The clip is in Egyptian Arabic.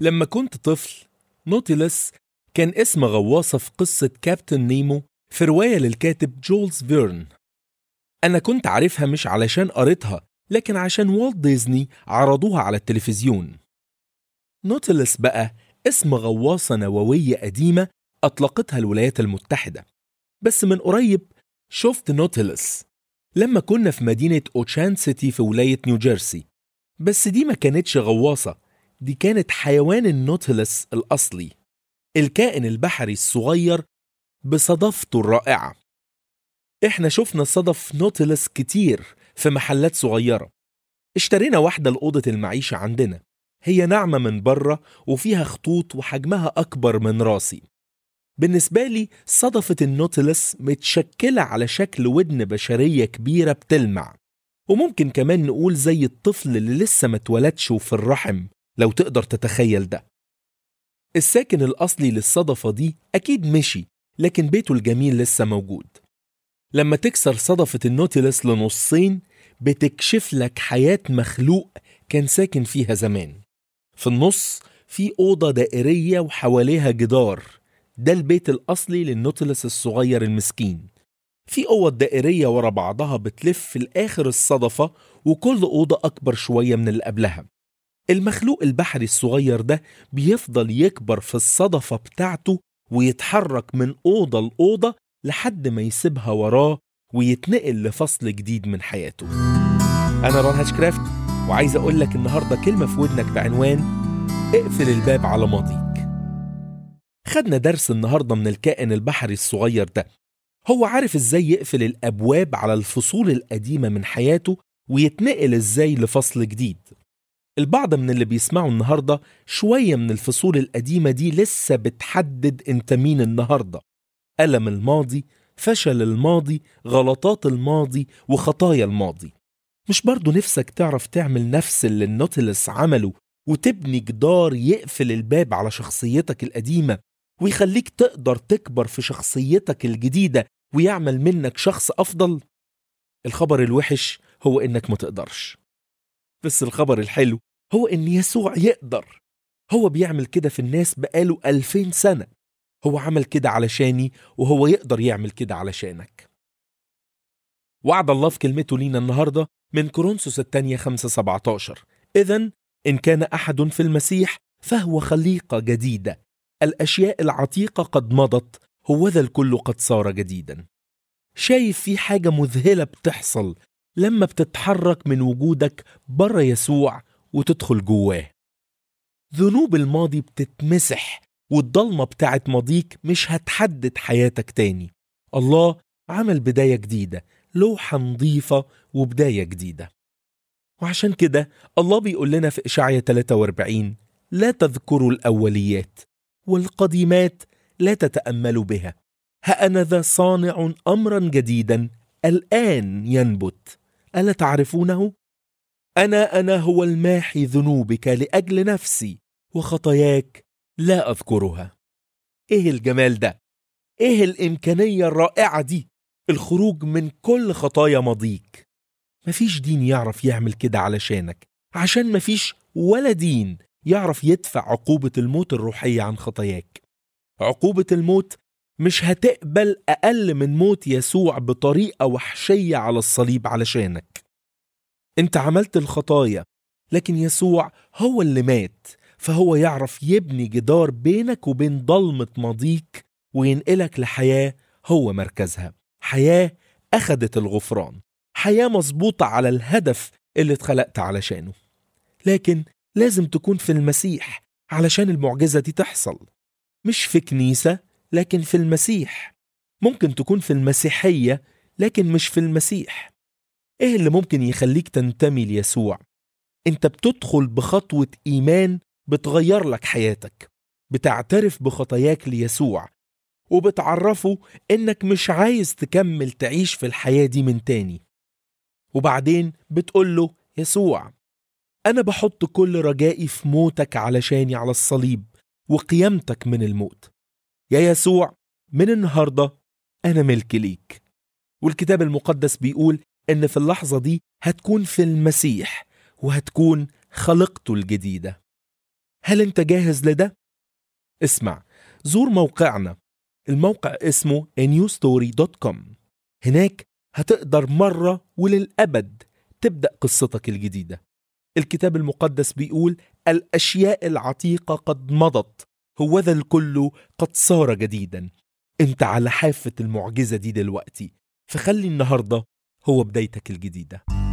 لما كنت طفل نوتيلس كان اسم غواصة في قصة كابتن نيمو في رواية للكاتب جولز فيرن أنا كنت عارفها مش علشان قريتها لكن عشان والت ديزني عرضوها على التلفزيون نوتيلس بقى اسم غواصة نووية قديمة أطلقتها الولايات المتحدة بس من قريب شفت نوتيلس لما كنا في مدينة أوتشان سيتي في ولاية نيوجيرسي بس دي ما كانتش غواصة دي كانت حيوان النوتيلس الأصلي الكائن البحري الصغير بصدفته الرائعة احنا شفنا صدف نوتيلس كتير في محلات صغيرة اشترينا واحدة لأوضة المعيشة عندنا هي ناعمة من بره وفيها خطوط وحجمها أكبر من راسي بالنسبة لي صدفة النوتيلس متشكلة على شكل ودن بشرية كبيرة بتلمع وممكن كمان نقول زي الطفل اللي لسه ما اتولدش وفي الرحم لو تقدر تتخيل ده الساكن الأصلي للصدفة دي أكيد مشي لكن بيته الجميل لسه موجود لما تكسر صدفة النوتيلس لنصين بتكشف لك حياة مخلوق كان ساكن فيها زمان في النص في أوضة دائرية وحواليها جدار ده البيت الأصلي للنوتيلس الصغير المسكين في أوض دائرية ورا بعضها بتلف في الآخر الصدفة وكل أوضة أكبر شوية من اللي قبلها المخلوق البحري الصغير ده بيفضل يكبر في الصدفة بتاعته ويتحرك من أوضة لأوضة لحد ما يسيبها وراه ويتنقل لفصل جديد من حياته أنا ران هاشكرافت وعايز أقول لك النهاردة كلمة في ودنك بعنوان اقفل الباب على ماضيك خدنا درس النهاردة من الكائن البحري الصغير ده هو عارف ازاي يقفل الأبواب على الفصول القديمة من حياته ويتنقل ازاي لفصل جديد البعض من اللي بيسمعوا النهاردة شوية من الفصول القديمة دي لسه بتحدد انت مين النهاردة ألم الماضي فشل الماضي غلطات الماضي وخطايا الماضي مش برضو نفسك تعرف تعمل نفس اللي النوتيلس عمله وتبني جدار يقفل الباب على شخصيتك القديمة ويخليك تقدر تكبر في شخصيتك الجديدة ويعمل منك شخص أفضل الخبر الوحش هو إنك ما تقدرش بس الخبر الحلو هو إن يسوع يقدر هو بيعمل كده في الناس بقاله ألفين سنة هو عمل كده علشاني وهو يقدر يعمل كده علشانك وعد الله في كلمته لينا النهاردة من كورنثوس الثانية 5 17 إذا إن كان أحد في المسيح فهو خليقة جديدة الأشياء العتيقة قد مضت هوذا الكل قد صار جديدا شايف في حاجة مذهلة بتحصل لما بتتحرك من وجودك بره يسوع وتدخل جواه ذنوب الماضي بتتمسح والضلمة بتاعت ماضيك مش هتحدد حياتك تاني الله عمل بداية جديدة لوحة نظيفة وبداية جديدة وعشان كده الله بيقول لنا في إشعية 43 لا تذكروا الأوليات والقديمات لا تتأملوا بها هأنذا صانع أمرا جديدا الآن ينبت ألا تعرفونه؟ أنا أنا هو الماحي ذنوبك لأجل نفسي وخطاياك لا أذكرها إيه الجمال ده؟ إيه الإمكانية الرائعة دي؟ الخروج من كل خطايا ماضيك مفيش دين يعرف يعمل كده علشانك عشان مفيش ولا دين يعرف يدفع عقوبة الموت الروحية عن خطاياك عقوبة الموت مش هتقبل أقل من موت يسوع بطريقة وحشية على الصليب علشانك انت عملت الخطايا لكن يسوع هو اللي مات فهو يعرف يبني جدار بينك وبين ضلمة ماضيك وينقلك لحياة هو مركزها حياة أخدت الغفران حياة مظبوطة على الهدف اللي اتخلقت علشانه لكن لازم تكون في المسيح علشان المعجزة دي تحصل مش في كنيسة لكن في المسيح ممكن تكون في المسيحية لكن مش في المسيح ايه اللي ممكن يخليك تنتمي ليسوع انت بتدخل بخطوة ايمان بتغير لك حياتك بتعترف بخطاياك ليسوع وبتعرفه انك مش عايز تكمل تعيش في الحياة دي من تاني وبعدين بتقول له يسوع أنا بحط كل رجائي في موتك علشاني على الصليب وقيامتك من الموت يا يسوع من النهاردة أنا ملك ليك والكتاب المقدس بيقول إن في اللحظة دي هتكون في المسيح وهتكون خلقته الجديدة هل انت جاهز لده؟ اسمع زور موقعنا الموقع اسمه newstory.com هناك هتقدر مرة وللأبد تبدأ قصتك الجديدة الكتاب المقدس بيقول الأشياء العتيقة قد مضت هوذا الكل قد صار جديدا انت على حافة المعجزة دي دلوقتي فخلي النهاردة هو بدايتك الجديدة